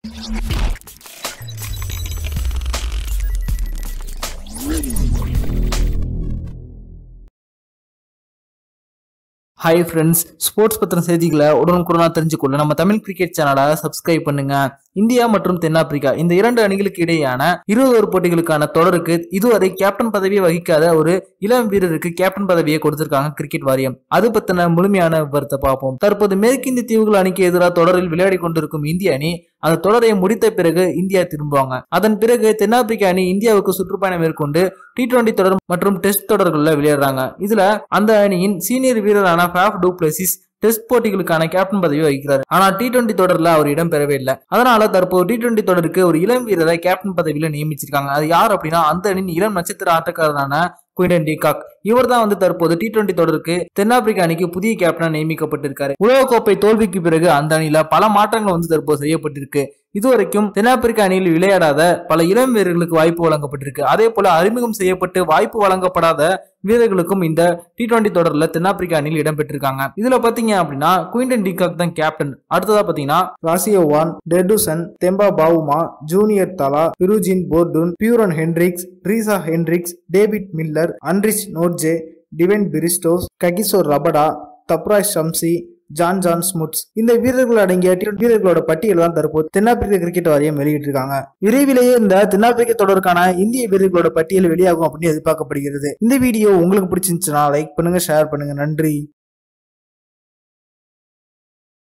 hi friends sports பத்தின செய்திகளை உடனுக்குடனாக தெரிஞ்சுக்கொள்ள நம்ம தமிழ் கிரிக்கெட் சேனலை சப்ஸ்கிரைப் பண்ணுங்க இந்தியா மற்றும் தென்னாப்பிரிக்கா இந்த இரண்டு அணிகளுக்கு இடையேயான இருபது ஓவர் போட்டிகளுக்கான தொடருக்கு இதுவரை கேப்டன் பதவியை வகிக்காத ஒரு இளம் வீரருக்கு கேப்டன் பதவியை கொடுத்திருக்காங்க கிரிக்கெட் வாரியம் அது பத்தின முழுமையான விவரத்தை பார்ப்போம் தற்போது மேற்கிந்திய தீவுகள் அணிக்கு எதிராக தொடரில் விளையாடி கொண்டிருக்கும் இந்திய அணி அந்த தொடரை முடித்த பிறகு இந்தியா திரும்புவாங்க அதன் பிறகு தென்னாப்பிரிக்க அணி இந்தியாவுக்கு சுற்றுப்பயணம் மேற்கொண்டு டி டுவெண்டி தொடர் மற்றும் டெஸ்ட் தொடர்களில் விளையாடுறாங்க இதுல அந்த அணியின் சீனியர் வீரரான ஃபேஃப் டூப்ளசிஸ் டெஸ்ட் போட்டிகளுக்கான கேப்டன் பதவி வகிக்கிறார் ஆனா டி டுவெண்டி தொடர்ல அவர் இடம் பெறவே இல்லை அதனால தற்போது டி டுவெண்டி தொடருக்கு ஒரு இளம் வீரரை கேப்டன் பதவியில நியமிச்சிருக்காங்க அது யார் அப்படின்னா அந்த அணியின் இளம் நட்சத்திர ஆட்டக்காரரான குயிடன் டிகாக் இவர் தான் வந்து தற்போது டி டுவெண்டி தொடருக்கு தென்னாப்பிரிக்க அணிக்கு புதிய கேப்டனா நியமிக்கப்பட்டிருக்காரு உலகக்கோப்பை தோல்விக்கு பிறகு அந்த அணியில பல மாற்றங்கள் வந்து தற்போது செய்யப்பட்டிருக்கு இதுவரைக்கும் தென்னாப்பிரிக்க அணியில் விளையாடாத பல இளம் வீரர்களுக்கு வாய்ப்பு வழங்கப்பட்டிருக்கு அதே போல அறிமுகம் செய்யப்பட்டு வாய்ப்பு வழங்கப்படாத வீரர்களுக்கும் இந்த டி டுவெண்டி தொடர்ல தென்னாப்பிரிக்க அணியில் இடம்பெற்றிருக்காங்க இதுல பாத்தீங்க அப்படின்னா குயின்டன் டிகாக் தான் கேப்டன் அடுத்ததா பாத்தீங்கன்னா ராசியோவான் டெர்டுசன் தெம்பா Bavuma Junior Dala Bjorn Fortuin Beuran Hendricks Reeza Hendricks David Miller Anrich Nortje Dwaine Pretorius Kagiso Rabada Tabraiz Shamsi Jon Jon Smuts இந்த வீரர்கள் அடங்கிய டி வீரர்களோட பட்டியல் தான் தற்போது தென்னாப்பிரிக்க கிரிக்கெட் வாரியம் வெளியிட்டிருக்காங்க விரைவிலேயே இந்த தென்னாப்பிரிக்க தொடருக்கான இந்திய வீரர்களோட பட்டியல் வெளியாகும் அப்படின்னு எதிர்பார்க்கப்படுகிறது இந்த வீடியோ உங்களுக்கு பிடிச்சிருந்துச்சுன்னா லைக் பண்ணுங்க ஷேர் பண்ணுங்க நன்றி